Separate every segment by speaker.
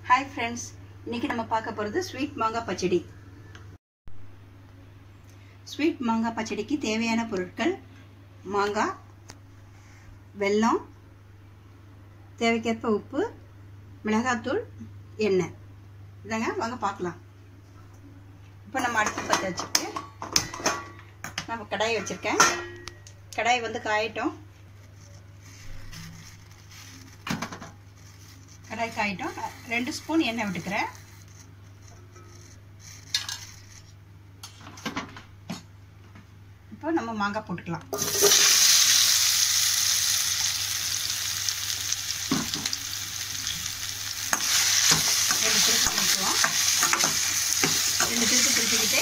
Speaker 1: hi friends இன்னைக்கு நம்ம பார்க்க போகிறது ஸ்வீட் மாங்காய் பச்சடி ஸ்வீட் மாங்காய் பச்சடிக்கு தேவையான பொருட்கள் மாங்காய் வெல்லம் தேவைக்கேற்ப உப்பு மிளகாத்தூள் எண்ணெய் இதாங்க வாங்க பார்க்கலாம் இப்போ நம்ம அடுப்பு பற்ற வச்சுட்டு நம்ம கடாய் வச்சுருக்கேன் கடாய் வந்து காயட்டும் கடாய் காயிட்டோம் ரெண்டு ஸ்பூன் எண்ணெய் விட்டுக்கிறேன் இப்போ நம்ம மாங்காய் போட்டுக்கலாம் ரெண்டு திருப்பி திருப்புவோம் ரெண்டு திருப்பி திருப்பிக்கிட்டு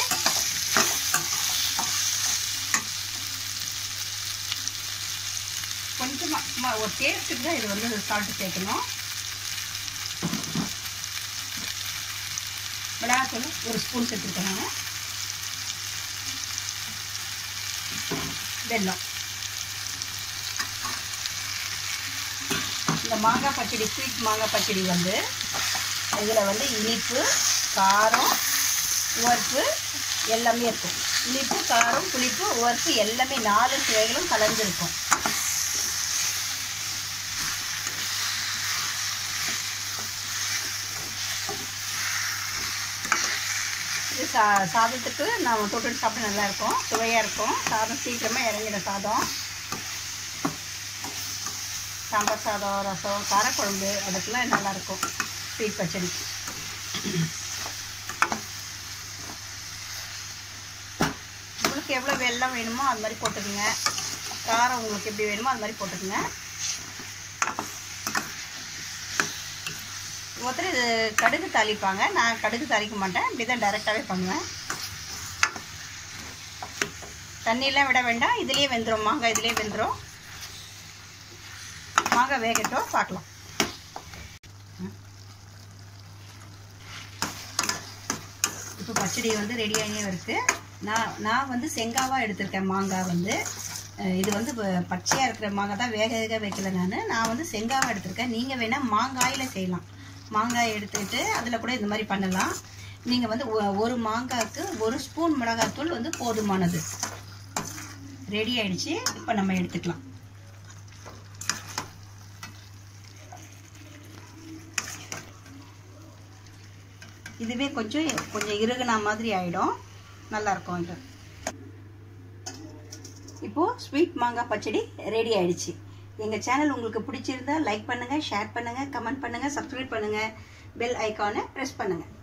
Speaker 1: கொஞ்சமாக சும்மா ஒரு டேஸ்ட்டுக்கு தான் இது வந்து சால்ட்டு சேர்க்கணும் மிளகாத்தூள் ஒரு ஸ்பூன் சேர்த்துருக்கேன் நான் வெல்லம் இந்த மாங்காய் பச்சடி ஸ்வீட் மாங்காய் பச்சடி வந்து இதில் வந்து இனிப்பு காரம் உவர்ப்பு எல்லாமே இருக்கும் இனிப்பு காரம் புளிப்பு உவர்ப்பு எல்லாமே நாலு சுவைகளும் கலந்துருக்கும் இது சா சாதத்துக்கு நான் தொட்டுட்டு சாப்பிட நல்லாயிருக்கும் சுவையாக இருக்கும் சாதம் சீக்கிரமாக இறங்கிட சாதம் சாம்பார் சாதம் ரசம் காரக்குழம்பு அதுக்கெல்லாம் நல்லாயிருக்கும் ஸ்வீட் பச்சடி உங்களுக்கு எவ்வளோ வெல்லம் வேணுமோ அது மாதிரி போட்டுக்கோங்க காரம் உங்களுக்கு எப்படி வேணுமோ அது மாதிரி போட்டுக்கோங்க ஒருத்தர் இது கடுகு தாளிப்பாங்க நான் கடுகு தாளிக்க மாட்டேன் இப்படி தான் டைரெக்டாகவே பண்ணுவேன் தண்ணியெலாம் விட வேண்டாம் இதுலேயே வெந்துடும் மாங்காய் இதுலேயே வெந்துடும் மாங்காய் வேகட்டும் பார்க்கலாம் இப்போ பச்சடி வந்து ரெடியாகியே இருக்குது நான் நான் வந்து செங்காவாக எடுத்திருக்கேன் மாங்காய் வந்து இது வந்து பச்சையாக இருக்கிற மாங்காய் தான் வேக வேக வைக்கல நான் நான் வந்து செங்காவாக எடுத்திருக்கேன் நீங்கள் வேணால் மாங்காயில் செய்யலாம் மாங்காய் எடுத்துக்கிட்டு அதில் கூட இந்த மாதிரி பண்ணலாம் நீங்கள் வந்து ஒரு மாங்காய்க்கு ஒரு ஸ்பூன் மிளகாத்தூள் வந்து போதுமானது ரெடி ஆயிடுச்சு இப்போ நம்ம எடுத்துக்கலாம் இதுவே கொஞ்சம் கொஞ்சம் இறுகுனா மாதிரி ஆகிடும் நல்லாயிருக்கும் இது இப்போது ஸ்வீட் மாங்காய் பச்சடி ரெடி ஆயிடுச்சு எங்கள் சேனல் உங்களுக்கு பிடிச்சிருந்தா லைக் பண்ணுங்கள் ஷேர் பண்ணுங்கள் கமெண்ட் பண்ணுங்கள் சப்ஸ்கிரைப் பண்ணுங்கள் பெல் ஐக்கானை ப்ரெஸ் பண்ணுங்கள்